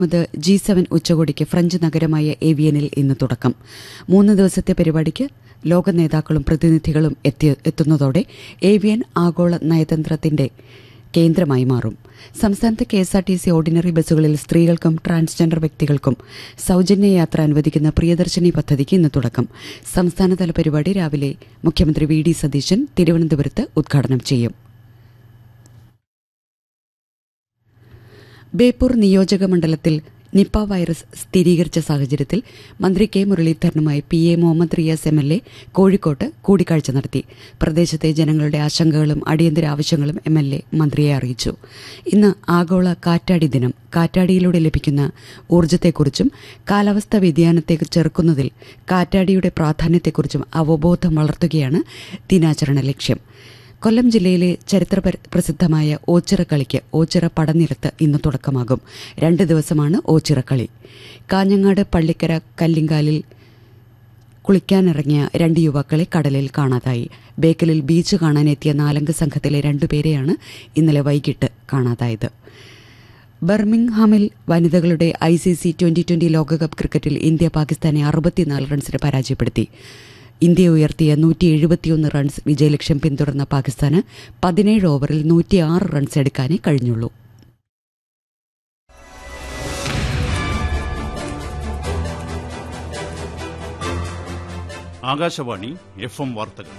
മുത് G seven ഉച്ചകോടിക്ക് French നഗരമായ ഏവിയനിൽ ഇന്ന് തുടക്കം മൂന്ന് ദിവസത്തെ പരിപാടിക്ക് ലോക നേതാക്കളും പ്രതിനിധികളും എത്തി എത്തുന്നതോടെ ഏവിയൻ ആഗോള നയതന്ത്രത്തിന്റെ കേന്ദ്രമായി മാറും സംസ്ഥാനത്ത് K S R T C ordinary ബസ്സുകളിൽ സ്ത്രീകൾക്കും ട്രാൻസ്ജെൻഡർ വ്യക്തികൾക്കും സൌജന്യ യാത്ര അനുവദിക്കുന്ന പ്രിയദർശിനി പദ്ധതിക്ക് ഇന്ന് തുടക്കം സംസ്ഥാനതല പരിപാടി രാവിലെ മുഖ്യമന്ത്രി വി ഡി സതീശൻ തിരുവനന്തപുരത്ത് ഉദ്ഘാടനം ചെയ്യും ബേപ്പൂർ നിയോജക മണ്ഡലത്തിൽ നിപ്പ വൈറസ് സ്ഥിരീകരിച്ച സാഹചര്യത്തിൽ മന്ത്രി കെ മുരളീധരനുമായി P A Muhammad Riyas M L A കോഴിക്കോട്ട് കൂടിക്കാഴ്ച നടത്തി പ്രദേശത്തെ ജനങ്ങളുടെ ആശങ്കകളും അടിയന്തര ആവശ്യങ്ങളും എം എൽ എ മന്ത്രിയെ അറിയിച്ചു ഇന്ന് ആഗോള കാറ്റാടി ദിനം കാറ്റാടിയിലൂടെ ലഭിക്കുന്ന ഊർജ്ജത്തെക്കുറിച്ചും കാലാവസ്ഥാ വ്യതിയാനത്തെ ചെറുക്കുന്നതിൽ കാറ്റാടിയുടെ പ്രാധാന്യത്തെക്കുറിച്ചും അവബോധം വളർത്തുകയാണ് ദിനാചരണ ലക്ഷ്യം കൊല്ലം ജില്ലയിലെ ചരിത്ര പ്രസിദ്ധമായ ഓച്ചിറ കളിക്ക് ഓച്ചിറ പടനിലത്ത് ഇന്ന് തുടക്കമാകും രണ്ട് ദിവസമാണ് ഓച്ചിറ കളി കാഞ്ഞങ്ങാട് പള്ളിക്കര കല്ലിങ്കാലിൽ കുളിക്കാനിറങ്ങിയ രണ്ട് യുവാക്കളെ കടലിൽ കാണാതായി ബേക്കലിൽ ബീച്ച് കാണാനെത്തിയ നാലംഗ സംഘത്തിലെ രണ്ടുപേരെയാണ് ഇന്നലെ വൈകിട്ട് കാണാതായത് ബർമിംഗ്ഹാമിൽ വനിതകളുടെ I C C twenty twenty ലോകകപ്പ് ക്രിക്കറ്റിൽ ഇന്ത്യ പാകിസ്ഥാനെ അറുപത്തിനാല് റൺസിന് പരാജയപ്പെടുത്തി ഇന്ത്യ ഉയർത്തിയ നൂറ്റി എഴുപത്തിയൊന്ന് റൺസ് വിജയലക്ഷ്യം പിന്തുടർന്ന പാകിസ്ഥാന് പതിനേഴ് ഓവറിൽ നൂറ്റിയാറ് റൺസ് എടുക്കാനേ കഴിഞ്ഞുള്ളൂ ആകാശവാണി എഫ് എം വാർത്തകൾ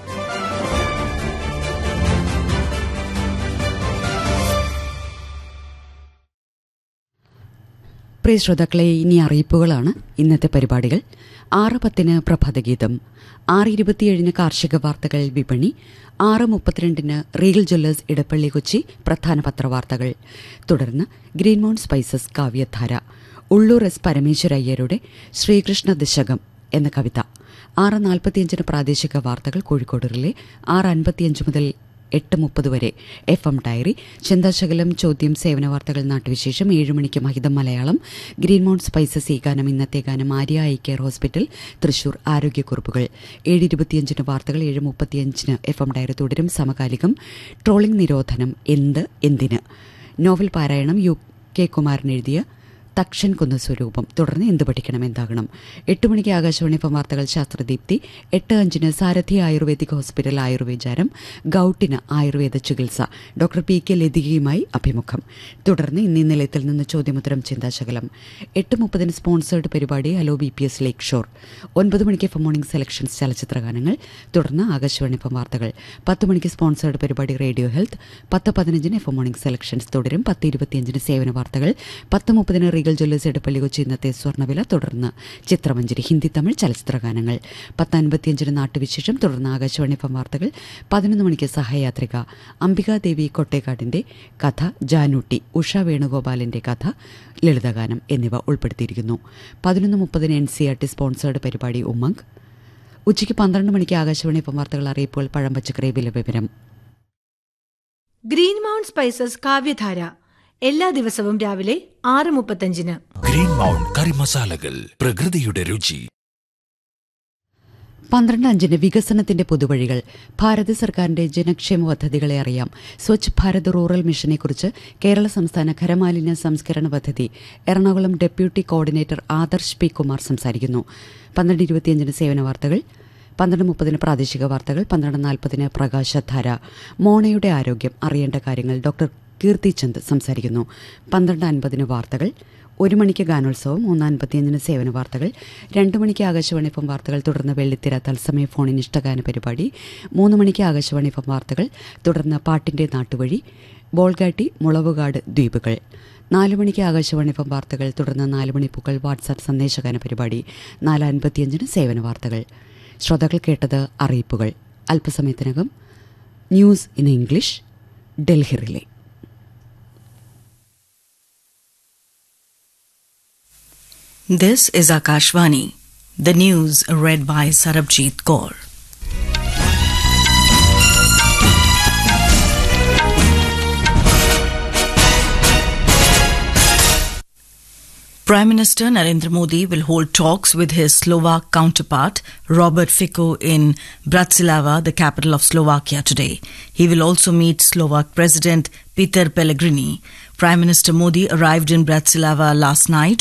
പ്രിയ ശ്രോതാക്കളെ ഇനി അറിയിപ്പുകളാണ് ഇന്നത്തെ പരിപാടികൾ ആറ് പത്തിന് പ്രഭാതഗീതം ആറ് ഇരുപത്തിയേഴിന് കാർഷിക വാർത്തകൾ വിപണി ആറ് മുപ്പത്തിരണ്ടിന് റീഗൽ ജ്വല്ലേഴ്സ് ഇടപ്പള്ളി കൊച്ചി പ്രധാന പത്രവാർത്തകൾ തുടർന്ന് ഗ്രീൻമൗൺ സ്പൈസസ് കാവ്യധാര ഉള്ളൂർ എസ് പരമേശ്വരയ്യരുടെ ശ്രീകൃഷ്ണ ദശകം എന്ന കവിത ആറ് നാൽപ്പത്തിയഞ്ചിന് പ്രാദേശിക വാർത്തകൾ കോഴിക്കോട് റിലേ ആറ് അൻപത്തിയഞ്ച് മുതൽ എട്ട് മുപ്പത് വരെ എഫ് എം ഡയറി ചിന്താശകലം ചോദ്യം സേവന വാർത്തകൾ നാട്ടുവിശേഷം ഏഴ് മണിക്ക് മഹിതം മലയാളം ഗ്രീൻ മൗണ്ട് സ്പൈസസ് ഈ ഗാനം ഇന്നത്തെ ഗാനം Arya Eye Care Hospital Thrissur ആരോഗ്യക്കുറിപ്പുകൾ ഏഴ് ഇരുപത്തിയഞ്ചിന് വാർത്തകൾ ഏഴ് മുപ്പത്തിയഞ്ചിന് എഫ് എം ഡയറി തുടരും സമകാലികം ട്രോളിംഗ് നിരോധനം എന്ത് എന്തിന് നോവൽ പാരായണം യു കെ കുമാരൻ എഴുതിയ തക്ഷൻ കുന്ന സ്വരൂപം തുടർന്ന് എന്ത് പഠിക്കണം എന്താകണം എട്ട് മണിക്ക് ആകാശവാണി ഇപ്പം വാർത്തകൾ ശാസ്ത്രദീപ്തി എട്ട് അഞ്ചിന് സാരഥി ആയുർവേദിക് ഹോസ്പിറ്റൽ ആയുർവേദാരം ഗൌട്ടിന് ആയുർവേദ ചികിത്സ ഡോക്ടർ പി കെ ലതികയുമായി അഭിമുഖം തുടർന്ന് ഇന്നീ നിലയത്തിൽ നിന്ന് ചോദ്യമുത്തരം ചിന്താശകലം എട്ട് മുപ്പതിന് സ്പോൺസേർഡ് പരിപാടി hello B P S lake shore ഒൻപത് മണിക്ക് എഫ് മോർണിംഗ് സെലക്ഷൻസ് ചലച്ചിത്രഗാനങ്ങൾ തുടർന്ന് ആകാശവാണി ഇപ്പം വാർത്തകൾ പത്ത് മണിക്ക് സ്പോൺസേർഡ് പരിപാടി റേഡിയോ ഹെൽത്ത് പത്ത് പതിനഞ്ചിന് എഫ് മോർണിംഗ് സെലക്ഷൻസ് തുടരും പത്ത് ഇരുപത്തിയഞ്ചിന് സേവന വാർത്തകൾ പത്ത് മുപ്പതിന് റീഗൽ ജ്വല്ലേഴ്സ് എടപ്പള്ളി കൊച്ചി ഇന്നത്തെ സ്വർണ്ണവില തുടർന്ന് ചിത്രമഞ്ജരി ഹിന്ദി തമിഴ് ചലച്ചിത്രഗാനങ്ങൾ പത്ത് അൻപത്തിയഞ്ചിന് നാട്ടുവിശേഷം തുടർന്ന് ആകാശവാണി എഫ് വാർത്തകൾ പതിനൊന്ന് മണിക്ക് സഹയാത്രിക അംബികാദേവി കൊട്ടേക്കാടിന്റെ കഥ ജാനൂട്ടി ഉഷ വേണുഗോപാലിന്റെ കഥ ലളിതഗാനം എന്നിവ ഉൾപ്പെടുത്തിയിരിക്കുന്നു പതിനൊന്ന് മുപ്പതിന് N C R T sponsored പരിപാടി ഉമ്മങ്ക് ഉച്ചയ്ക്ക് പന്ത്രണ്ട് മണിക്ക് ആകാശവാണി എഫ് വാർത്തകൾ അറിയിപ്പുകൾ പഴം പച്ചക്കറി വില വിവരം ഗ്രീൻ മൗണ്ട് സ്പൈസസ് കാവ്യധാര എല്ലാ ദിവസവും രാവിലെ ആറ് മുപ്പത്തഞ്ചിന് ഗ്രീൻ മൗണ്ട് കറി മസാലകൾ പ്രകൃതിയുടെ രുചി പന്ത്രണ്ട് അഞ്ചിന് വികസനത്തിന്റെ പുതുവഴികൾ ഭാരത സർക്കാരിന്റെ ജനക്ഷേമ പദ്ധതികളെ അറിയാം സ്വച്ഛ് ഭാരത് റൂറൽ മിഷനെക്കുറിച്ച് കേരള സംസ്ഥാന ഖരമാലിന്യ സംസ്കരണ പദ്ധതി Ernakulam deputy coordinator Adarsh P Kumar സംസാരിക്കുന്നു പന്ത്രണ്ട് ഇരുപത്തിയഞ്ചിന് സേവന വാർത്തകൾ പന്ത്രണ്ട് മുപ്പതിന് പ്രാദേശിക വാർത്തകൾ പന്ത്രണ്ട് നാൽപ്പതിന് പ്രകാശധാര മോണയുടെ ആരോഗ്യം അറിയേണ്ട കാര്യങ്ങൾ ഡോക്ടർ കീർത്തി ചന്ദ് സംസാരിക്കുന്നു പന്ത്രണ്ട് അൻപതിന് വാർത്തകൾ ഒരു മണിക്ക് ഗാനോത്സവം മൂന്ന് അൻപത്തിയഞ്ചിന് സേവന വാർത്തകൾ രണ്ട് മണിക്ക് ആകാശവാണി എഫ് വാർത്തകൾ തുടർന്ന് വെള്ളിത്തിര തത്സമയ ഫോണിൻ ഇഷ്ടഗാന പരിപാടി മൂന്ന് മണിക്ക് ആകാശവാണി എഫ് വാർത്തകൾ തുടർന്ന് പാട്ടിന്റെ നാട്ടുവഴി ബോൾഗാട്ടി മുളവുകാട് ദ്വീപുകൾ നാല് മണിക്ക് ആകാശവാണി എഫ് വാർത്തകൾ തുടർന്ന് നാല് മണിപ്പൂക്കൾ വാട്സാപ്പ് സന്ദേശഗാന പരിപാടി നാല് അൻപത്തിയഞ്ചിന് സേവന വാർത്തകൾ ശ്രോതാക്കൾ കേട്ടത് അറിയിപ്പുകൾ അല്പസമയത്തിനകം news in English Delhi relay This is Akashvani. The news read by Sarabjit Kaur. Prime Minister Narendra Modi will hold talks with his Slovak counterpart Robert Fico in Bratislava, the capital of Slovakia today. He will also meet Slovak President Peter Pellegrini. Prime Minister Modi arrived in Bratislava last night